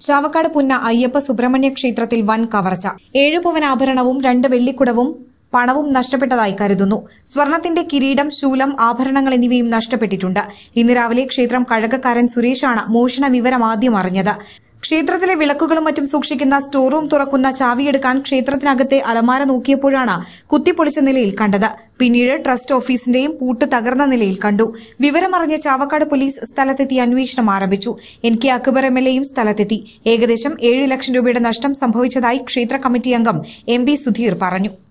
ചാവക്കാട് പുന്ന അയ്യപ്പ സുബ്രഹ്മണ്യ ക്ഷേത്രത്തിൽ വൻ കവർച്ച ഏഴ് പവൻ ആഭരണവും രണ്ട് വെള്ളിക്കുടവും പണവും നഷ്ടപ്പെട്ടതായി കരുതുന്നു സ്വർണത്തിന്റെ കിരീടം ശൂലം ആഭരണങ്ങൾ എന്നിവയും നഷ്ടപ്പെട്ടിട്ടുണ്ട് ഇന്ന് രാവിലെ ക്ഷേത്രം കഴകക്കാരൻ സുരേഷാണ് മോഷണ വിവരം ആദ്യം അറിഞ്ഞത് ക്ഷേത്രത്തിലെ വിളക്കുകളും മറ്റും സൂക്ഷിക്കുന്ന സ്റ്റോർ റൂം തുറക്കുന്ന ചാവിയെടുക്കാൻ ക്ഷേത്രത്തിനകത്തെ അലമാര നോക്കിയപ്പോഴാണ് കുത്തിപ്പൊളിച്ച നിലയിൽ കണ്ടത് പിന്നീട് ട്രസ്റ്റ് ഓഫീസിന്റെയും പൂട്ട് തകർന്ന നിലയിൽ കണ്ടു വിവരമറിഞ്ഞ് ചാവക്കാട് പോലീസ് സ്ഥലത്തെത്തി അന്വേഷണം ആരംഭിച്ചു N K Akbar M L എയും സ്ഥലത്തെത്തി ഏകദേശം ഏഴ് ലക്ഷം രൂപയുടെ നഷ്ടം സംഭവിച്ചതായി ക്ഷേത്ര കമ്മിറ്റി അംഗം എം പി സുധീർ പറഞ്ഞു